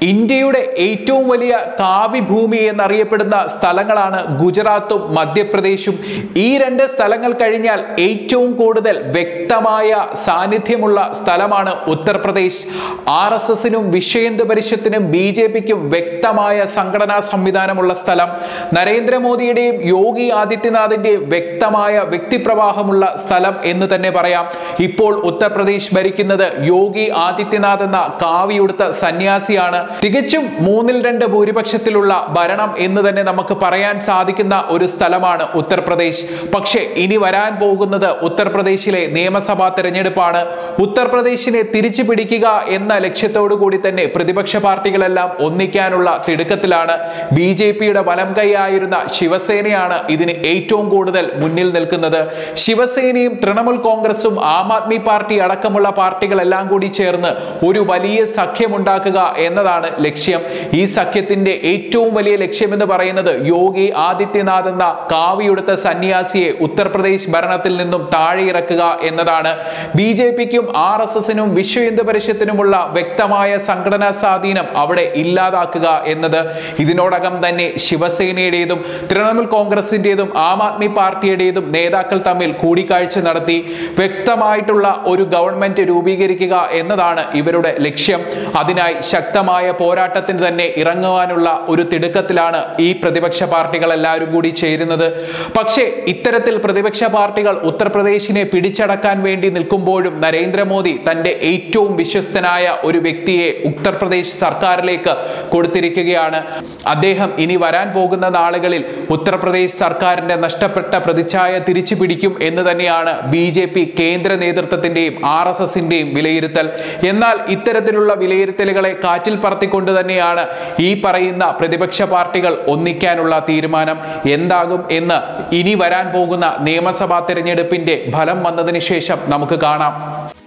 ഇന്ത്യയുടെ ഏറ്റവും വലിയ കാവ്യഭൂമി എന്നറിയപ്പെടുന്ന സ്ഥലങ്ങളാണ് ഗുജറാത്തും മധ്യപ്രദേശും ഈ രണ്ട് സ്ഥലങ്ങൾ കഴിഞ്ഞാൽ ഏറ്റവും കൂടുതൽ വ്യക്തമായ സാന്നിധ്യമുള്ള സ്ഥലമാണ് ഉത്തർപ്രദേശ് ആർ എസ് എസിനും വിശ്വഹിന്ദു പരിഷത്തിനും ബി ജെ പിക്കും വ്യക്തമായ സംഘടനാ സംവിധാനമുള്ള സ്ഥലം നരേന്ദ്രമോദിയുടെയും യോഗി ആദിത്യനാഥിന്റെയും വ്യക്തമായ വ്യക്തിപ്രവാഹമുള്ള സ്ഥലം എന്ന് തന്നെ പറയാം ഇപ്പോൾ ഉത്തർപ്രദേശ് ഭരിക്കുന്നത് യോഗി ആദിത്യനാഥ് എന്ന കാവിയുടുത്ത സന്യാസിയാണ് തികച്ചും മൂന്നിൽ രണ്ട് ഭൂരിപക്ഷത്തിലുള്ള ഭരണം എന്ന് തന്നെ നമുക്ക് പറയാൻ സാധിക്കുന്ന ഒരു സ്ഥലമാണ് ഉത്തർപ്രദേശ് പക്ഷേ ഇനി വരാൻ പോകുന്നത് ഉത്തർപ്രദേശിലെ നിയമസഭാ തെരഞ്ഞെടുപ്പാണ് ഉത്തർപ്രദേശിനെ തിരിച്ചു പിടിക്കുക എന്ന ലക്ഷ്യത്തോടു കൂടി തന്നെ പ്രതിപക്ഷ പാർട്ടികളെല്ലാം ഒന്നിക്കാനുള്ള തിടുക്കത്തിലാണ് ബി ജെ പിയുടെ വലം കൈയായിരുന്ന ശിവസേനയാണ് ഇതിന് ഏറ്റവും കൂടുതൽ മുന്നിൽ നിൽക്കുന്നത് ശിവസേനയും തൃണമൂൽ കോൺഗ്രസും ആം ആദ്മി പാർട്ടി അടക്കമുള്ള പാർട്ടികളെല്ലാം കൂടി ചേർന്ന് ഒരു വലിയ സഖ്യമുണ്ടാക്കുക എന്നതാണ് ലക്ഷ്യം ഈ സഖ്യത്തിന്റെ ഏറ്റവും വലിയ ലക്ഷ്യമെന്ന് പറയുന്നത് യോഗി ആദിത്യനാഥ് എന്ന കാവിയുടുത്ത സന്യാസിയെ ഉത്തർപ്രദേശ് ഭരണത്തിൽ നിന്നും താഴെ ഇറക്കുക എന്നതാണ് ബി ജെ പിക്കും ആർ എസ് എസിനും വിശ്വ ഹിന്ദു പരിഷത്തിനുമുള്ള വ്യക്തമായ സംഘടനാ സ്വാധീനം അവിടെ ഇല്ലാതാക്കുക എന്നത് ഇതിനോടകം തന്നെ ശിവസേനയുടേതും തൃണമൂൽ കോൺഗ്രസിന്റേതും ആം ആദ്മി പാർട്ടിയുടേതും നേതാക്കൾ തമ്മിൽ കൂടിക്കാഴ്ച നടത്തി വ്യക്തമായിട്ടുള്ള ഒരു ഗവൺമെന്റ് രൂപീകരിക്കുക എന്നതാണ് ഇവരുടെ ലക്ഷ്യം അതിനായി ശക്തമായ പോരാട്ടത്തിന് തന്നെ ഇറങ്ങുവാനുള്ള ഒരു തിടുക്കത്തിലാണ് ഈ പ്രതിപക്ഷ പാർട്ടികൾ എല്ലാവരും കൂടി ചേരുന്നത് പക്ഷേ ഇത്തരത്തിൽ പ്രതിപക്ഷ പാർട്ടികൾ ഉത്തർപ്രദേശിനെ പിടിച്ചടക്കാൻ വേണ്ടി നിൽക്കുമ്പോഴും നരേന്ദ്രമോദി തന്റെ ഏറ്റവും വിശ്വസ്തനായ ഒരു വ്യക്തിയെ ഉത്തർപ്രദേശ് സർക്കാരിലേക്ക് കൊടുത്തിരിക്കുകയാണ് അദ്ദേഹം ഇനി വരാൻ പോകുന്ന നാളുകളിൽ ഉത്തർപ്രദേശ് സർക്കാരിന്റെ നഷ്ടപ്പെട്ട പ്രതിച്ഛായ തിരിച്ചു പിടിക്കും എന്ന് തന്നെയാണ് ബി ജെ പി കേന്ദ്ര നേതൃത്വത്തിന്റെയും ആർ എസ് എസിന്റെയും വിലയിരുത്തൽ എന്നാൽ ഇത്തരത്തിലുള്ള വിലയിരുത്തലുകളെ കാറ്റിൽ പറത്തിക്കൊണ്ട് തന്നെയാണ് ഈ പറയുന്ന പ്രതിപക്ഷ പാർട്ടികൾ ഒന്നിക്കാനുള്ള തീരുമാനം എന്താകും എന്ന് ഇനി വരാൻ പോകുന്ന നിയമസഭാ തെരഞ്ഞെടുപ്പിന്റെ ഫലം വന്നതിന് ശേഷം നമുക്ക് കാണാം